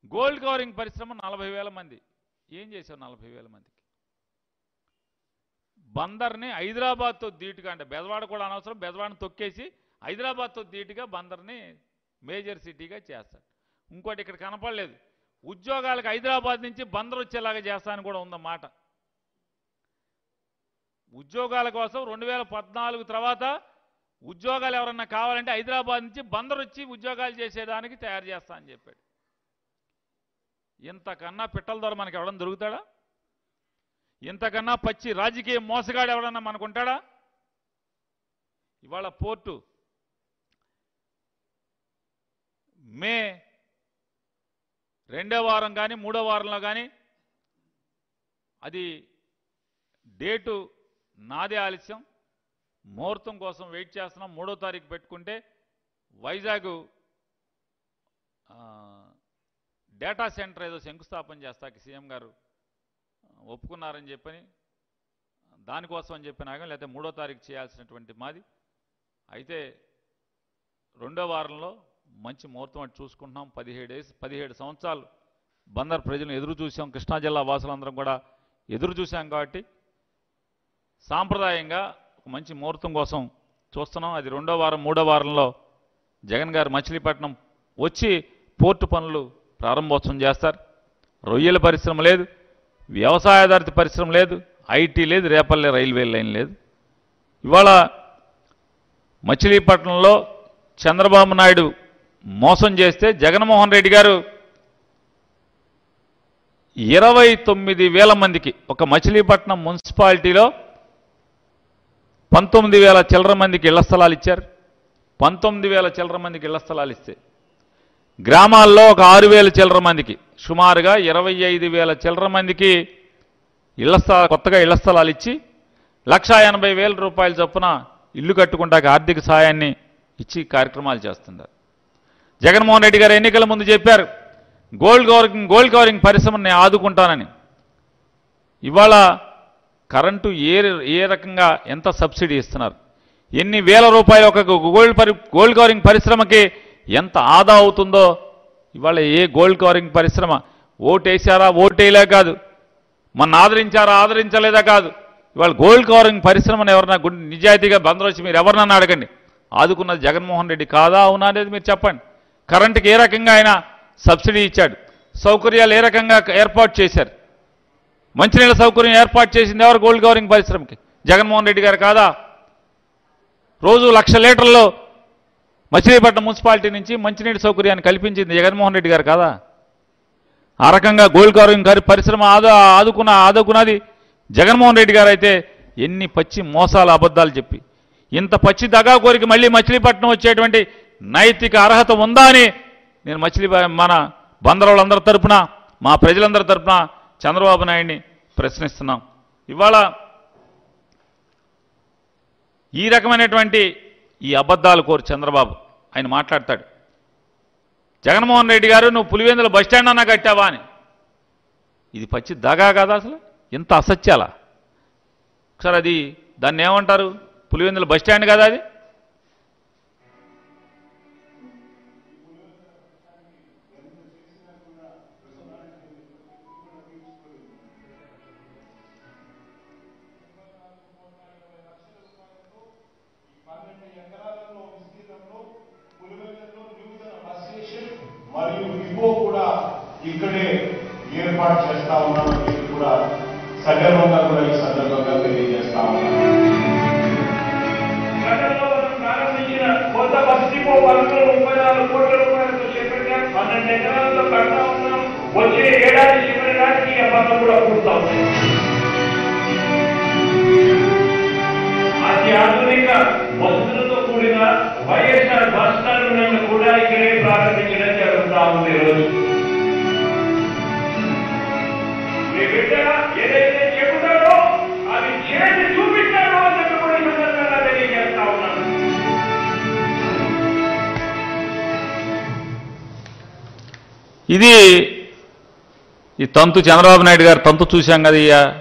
gold covering పరిశ్రమ నలభై వేల మంది ఏం చేశావు నలభై వేల మందికి బందర్ని హైదరాబాద్తో ధీటుగా అంటే బెజవాడ కూడా అనవసరం బెజవాడని తొక్కేసి హైదరాబాద్తో ధీటుగా బందర్ని మేజర్ సిటీగా చేస్తాడు ఇంకోటి ఇక్కడ కనపడలేదు ఉద్యోగాలకు హైదరాబాద్ నుంచి బందర్ వచ్చేలాగా చేస్తానని కూడా ఉందన్నమాట ఉద్యోగాల కోసం రెండు వేల పద్నాలుగు తర్వాత ఉద్యోగాలు ఎవరన్నా కావాలంటే హైదరాబాద్ నుంచి బందర్ వచ్చి ఉద్యోగాలు చేసేదానికి తయారు చేస్తా అని చెప్పాడు ఇంతకన్నా పిట్టల ద్వారా మనకి ఎవడన్నా దొరుకుతాడా ఇంతకన్నా పచ్చి రాజకీయ మోసగాడు ఎవడన్నా మనకుంటాడా ఇవాళ పోర్టు మే రెండో వారం కానీ మూడో వారంలో కానీ అది డేటు నాదే ఆలస్యం ముహూర్తం కోసం వెయిట్ చేస్తున్నాం మూడో తారీఖు పెట్టుకుంటే వైజాగ్ ఆ, డేటా సెంటర్ ఏదో శంకుస్థాపన చేస్తాకి సీఎం గారు ఒప్పుకున్నారని చెప్పని దానికోసం అని చెప్పి నాగం లేకపోతే మూడో తారీఖు చేయాల్సినటువంటి మాది అయితే రెండో వారంలో మంచి ముహూర్తం అటు చూసుకుంటున్నాం పదిహేడు ఏస్- పదిహేడు సంవత్సరాలు బందర్ ప్రజలను ఎదురు చూసాం కృష్ణా జిల్లా వాసులందరం కూడా ఎదురు చూసాం కాబట్టి సాంప్రదాయంగా ఒక మంచి ముహూర్తం కోసం చూస్తున్నాం అది రెండో వారం మూడో వారంలో జగన్ గారు మచిలీపట్నం వచ్చి పోర్టు పనులు ప్రారంభోత్సవం చేస్తారు రొయ్యల పరిశ్రమ లేదు వ్యవసాయాధారిత పరిశ్రమ లేదు ఐటీ లేదు రేపల్లె రైల్వే లైన్ లేదు ఇవాళ మచిలీపట్నంలో చంద్రబాబు నాయుడు మోసం చేస్తే జగన్మోహన్ రెడ్డి గారు ఇరవై తొమ్మిది వేల మందికి ఒక మచిలీపట్నం మున్సిపాలిటీలో పంతొమ్మిది వేల చిల్లర మందికి ఇళ్ల స్థలాలు ఇచ్చారు పంతొమ్మిది వేల చిల్లర మందికి ఇళ్ల స్థలాలు ఇస్తే గ్రామాల్లో ఒక ఆరు వేల చిల్లర మందికి సుమారుగా ఇరవై ఐదు వేల చిల్లర మందికి ఇళ్ల స్థల కొత్తగా ఇళ్ల స్థలాలు ఇచ్చి లక్షా ఎనభై వేల రూపాయల చొప్పున ఇల్లు కట్టుకుంటాక ఆర్థిక సాయాన్ని ఇచ్చి కార్యక్రమాలు చేస్తున్నారు జగన్మోహన్ రెడ్డి గారు ఎన్నికల ముందు చెప్పారు గోల్డ్ కవరింగ్ గోల్డ్ కవరింగ్ పరిశ్రమను నేను ఆదుకుంటానని ఇవాళ కరెంటు ఏ ఏ రకంగా ఎంత సబ్సిడీ ఇస్తున్నారు ఎన్ని వేల రూపాయలు ఒక గోల్డ్ పరి గోల్డ్ కవరింగ్ పరిశ్రమకి ఎంత ఆదా అవుతుందో ఇవాళ ఏ గోల్డ్ కవరింగ్ పరిశ్రమ ఓటేసారా ఓటేలే కాదు మన ఆదరించారా ఆదరించలేదా కాదు ఇవాళ గోల్డ్ కవరింగ్ పరిశ్రమను ఎవరన్నా గుండె నిజాయితీగా బందరొచ్చి మీరు ఎవరినన్నా అడగండి ఆదుకున్నది జగన్మోహన్ రెడ్డి కాదా అవునా అనేది మీరు చెప్పండి కరెంటుకి ఏ రకంగా ఆయన సబ్సిడీ ఇచ్చాడు సౌకర్యాలు ఏ రకంగా ఏర్పాటు చేశారు మంచినీళ్ళ సౌకర్యం ఏర్పాటు చేసింది ఎవరు గోల్డ్ కవరింగ్ పరిశ్రమకి జగన్మోహన్ రెడ్డి గారు కాదా రోజు లక్ష లీటర్లు మచిలీపట్నం మున్సిపాలిటీ నుంచి మంచినీటి సౌకర్యాన్ని కల్పించింది జగన్మోహన్ రెడ్డి గారు కాదా ఆ రకంగా గోల్డ్ కవరింగ్ గారి పరిశ్రమ ఆదా ఆదుకున్న ఆదుకున్నది జగన్మోహన్ రెడ్డి గారు అయితే ఎన్ని పచ్చి మోసాలు అబద్ధాలు చెప్పి ఇంత పచ్చి దగా కోరికి మళ్ళీ మచిలీపట్నం వచ్చేటువంటి నైతిక అర్హత ఉందా అని నేను మచిలీ మన బందరోళ్ళందరి తరపున మా ప్రజలందరి తరపున చంద్రబాబు నాయుడిని ప్రశ్నిస్తున్నాం ఇవాళ ఈ రకమైనటువంటి ఈ అబద్ధాలు కోరు చంద్రబాబు ఆయన మాట్లాడతాడు జగన్మోహన్ రెడ్డి గారు నువ్వు పులివెందుల బస్టాండ్ అన్నా కట్టావా అని ఇది పచ్చి దగా కదా అసలు ఇంత అసత్యాలా ఒకసారి అది దాన్ని ఏమంటారు పులివెందుల బస్టాండ్ కదా అది మరియు డిపో కూడా ఇక్కడే ఏర్పాటు చేస్తా ఉన్నామని చెప్పి కూడా సగర్వంగా కూడా ఈ సందర్భంగా తెలియజేస్తా ఉన్నాను గతంలో మనం ప్రారంభించిన కొత్త బస్ డిపో పనులు ముప్పై నాలుగు కోట్ల రూపాయలతో చేపట్టాం పన్నెండు ఎకరాలతో కడతా ఉన్నాం వచ్చే ఏడాది చివరికి ఈ పనులు కూడా పూర్తవుతాం అత్యాధునిక వసతులతో కూడిన వైఎస్ఆర్ బస్ టర్మినల్ కూడా ఇక్కడే ప్రారంభించడం జరుగుతా ఉంది ఈరోజు మీ బిడ్డ ఏదైతే చెబుతారో అది చేసి చూపించారో అని చెప్పి కూడా ఈ సందర్భంగా తెలియజేస్తా ఉన్నాను ఇది ఈ తంతు చంద్రబాబు నాయుడు గారు తంతు చూశాం కదా ఇయ్య